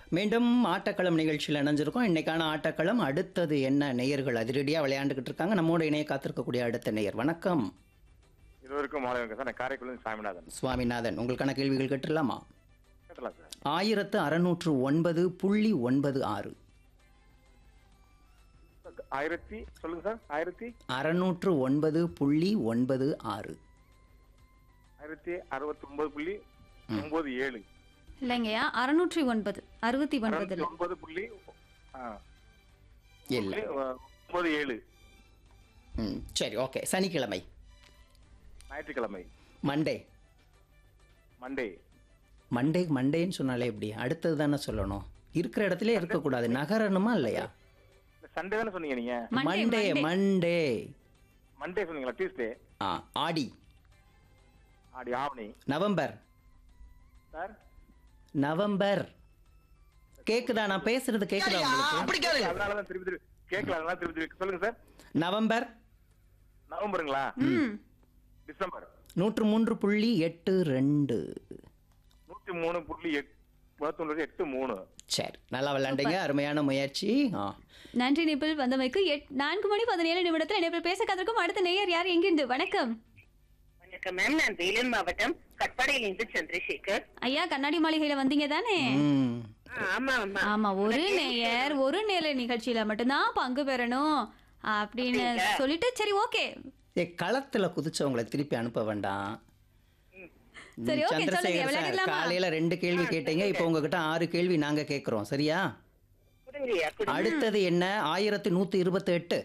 மீண்டும் ஆட்டக்களம் நிகழ்ச்சியில் இணைஞ்சிருக்கோம் இன்னைக்கான ஆட்டக்களம் அடுத்தது என்ன நேயர்கள் அதிரடியாக விளையாண்டுக்கிட்டு இருக்காங்க நம்மோட இணைய காத்திருக்கக்கூடிய அடுத்த நேயர் வணக்கம் இருவருக்கும் மாலை வணக்கம் சார் நான் காரைக்குடி சாமிநாதன் சுவாமிநாதன் உங்களுக்கான கேள்விகள் கேட்டுடலாமா கேட்டலாம் சார் ஆயிரத்து அறுநூற்று ஒன்பது புள்ளி ஒன்பது ஆறு ஆயிரத்தி சொல்லுங்க சார் ஆயிரத்தி அறுநூற்று ஒன்பது புள்ளி ஒன்பது ஆறு ஆயிரத்தி அறுபத்தி ஒன்பது புள்ளி ஒன்பது ஏழு இல்லைங்கய்யா அறுநூற்றி ஒன்பது அறுபத்தி அறுபத்தி ஒன்பதுல ஒன்பது புள்ளி ஆ, இல்லை புள்ளி, அ, ஒன்பது ஏழு ம் சரி ஓகே சனிக்கிழமை ஞாயிற்றுக்கிழமை மண்டே மண்டே மண்டே மண்டேன்னு சொன்னாலே எப்படி அடுத்தது தானே சொல்லணும் இருக்கிற இடத்துல இருக்கக்கூடாது நகரணுமா இல்லையா இல்ல, சண்டே தானே சொன்னீங்க நீங்க Monday, Monday Monday. Monday Monday சொன்னீங்களா டியூஸ்டே ஆ ஆடி ஆடி ஆவணி நவம்பர் சார் நவம்பர் கேக்குதா நான் பேசுறது கேக்குதா உங்களுக்கு அதனாலதான் திருப்பி திருப்பி கேட்கல அதனால திருப்பி திருப்பி சொல்லுங்க சார் நவம்பர் நவம்பருங்களா ம் டிசம்பர் நூற்று மூன்று புள்ளி எட்டு ரெண்டு நூத்தி மூணு புள்ளி எட்டு முப்பத்தொன்று எட்டு மூணு சரி நல்லா விளையாண்டீங்க அருமையான முயற்சி ஆ நன்றி நிபில் வந்தமைக்கு எட் நான்கு மணி பதினேழு நிமிடத்தில் நிபில் பேச கதற்கும் அடுத்த நேயர் யார் எங்கிருந்து வணக்கம் வணக்கம் மேம் நான் வேலூர் மாவட்டம் கட்பாடியிலிருந்து சந்திரசேகர் ஐயா கண்ணாடி மாளிகையில வந்தீங்க தானே ம் ஆ, ஆமா ஆமா ஆமா ஒரு நேயர் ஒரு நேர நிகழ்ச்சியில மட்டும்தான் பங்கு பெறணும் அப்படின்னு சொல்லிட்டு சரி ஓகே ஏ களத்துல குதிச்சவங்களை திருப்பி அனுப்ப வேண்டாம் சரி, okay, சொல்லுங்க, சந்திரசேகர் சார் விளையாடிடலாமா? காலையில ரெண்டு கேள்வி கேட்டீங்க இப்போ உங்ககிட்ட ஆறு கேள்வி நாங்க கேட்குறோம் சரியா கொடுங்கய்யா கொடுங்க அடுத்தது என்ன ஆயிரத்தி நூத்தி இருபத்தி எட்டு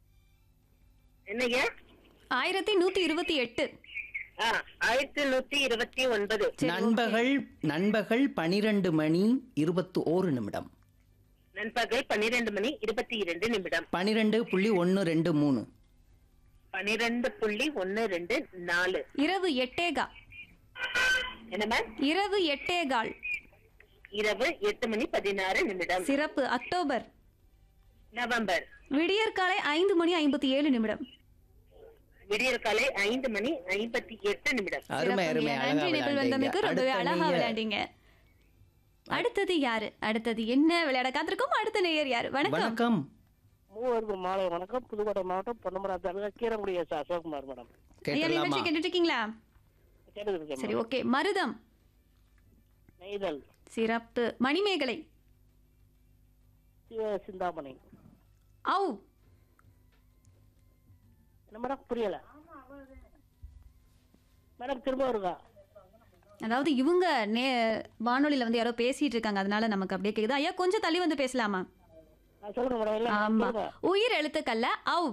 என்னய்யா ஆயிரத்தி நூத்தி இருபத்தி எட்டு ஆ, ஆயிரத்தி நூத்தி இருபத்தி ஒன்பது நண்பகல் நண்பகல் பனிரெண்டு மணி இருபத்தி ஓரு நிமிடம் நண்பகல் பன்னிரண்டு மணி இருபத்தி இரண்டு நிமிடம் பனிரெண்டு புள்ளி ஒன்று ரெண்டு மூணு பன்னிரண்டு புள்ளி ஒன்னு ரெண்டு நாலு இரவு எட்டேகா என்ன மேம் இரவு எட்டேகால் இரவு எட்டு மணி பதினாறு நிமிடம் சிறப்பு அக்டோபர் நவம்பர் விடியற்காலை ஐந்து மணி ஐம்பத்தி ஏழு நிமிடம் விடியற் காலை ஐந்து மணி ஐம்பத்தி எட்டு நிமிடம் அருமை அருமை சிறப்புங்க. அழகா நன்றி நிபில் வந்தமைக்கு விளையாண்டீங்க. ரொம்பவே அடுத்த அழகா நேயர். விளையாண்டீங்க அடுத்தது யாரு அடுத்தது என்ன விளையாட காத்திருக்கும் அடுத்த நேயர் யாரு வணக்கம் வணக்கம் மூவருக்கு மாலை வணக்கம் புதுக்கோட்டை மாவட்டம் பொன்னமரா தாலுகா கீரங்குடி எஸ் அசோக்குமார் மேடம் ஐயா நிகழ்ச்சி கேட்டுடலாமா கேட்டுட்டு இருக்கீங்களா கேட்டுக்கிட்டு சரி ஓகே மருதம் நெய்தல் சிறப்பு மணிமேகலை சிவ சிந்தாமணி ஔ என்ன மேடம் புரியல மேடம் திரும்ப வருங்க அதாவது இவங்க நே வானொலியில வந்து யாரோ பேசிட்டு இருக்காங்க அதனால நமக்கு அப்படியே கேக்குது ஐயா கொஞ்சம் தள்ளி வந்து பேசலாமா ஆ, சொல்லுங்க மேடம் இல்ல ஆமா சொல்லுங்க. உயிர் எழுத்துக்கல்ல ஔ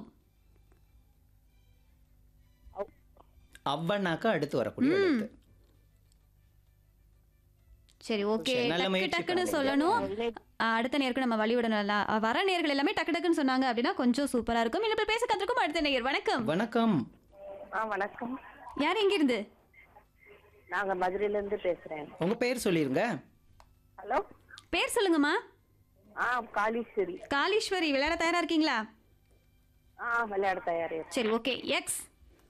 அவ்வனாக்கா அடுத்து வரக்கூடிய எழுத்து சரி ஓகே சரி, நல்ல டக்கு முயற்சி டக்குன்னு பண்ணீங்க. சொல்லணும் ஆ, அடுத்த நேருக்கு நம்ம வழிவிடணும்ல ஆ, வர நேர்கள் எல்லாமே டக்கு டக்குன்னு சொன்னாங்க அப்படின்னா கொஞ்சம் சூப்பரா இருக்கும் இன்னும் பேச கத்திருக்கும் அடுத்த நேயர் வணக்கம் வணக்கம் ஆ வணக்கம் யார் எங்க இருந்து நாங்க மதுரையில இருந்து பேசுறேன் உங்க பேர் சொல்லிருங்க ஹலோ பேர் சொல்லுங்கம்மா ஆ காளீஸ்வரி காளீஸ்வரி விளையாட தயாரா இருக்கீங்களா ஆ விளையாட தயாரே சரி okay X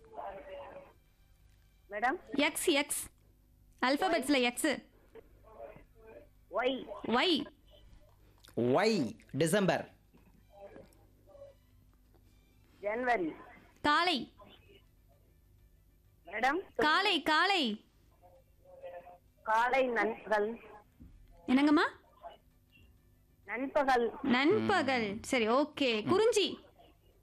madam X X அல்பபெட்ஸ்ல X Y Y Y December ஜனவரி காலை மேடம் காலை காலை காலை நண்பகல் என்னங்கம்மா நண்பகல் நண்பகல் சரி ஓகே குறிஞ்சி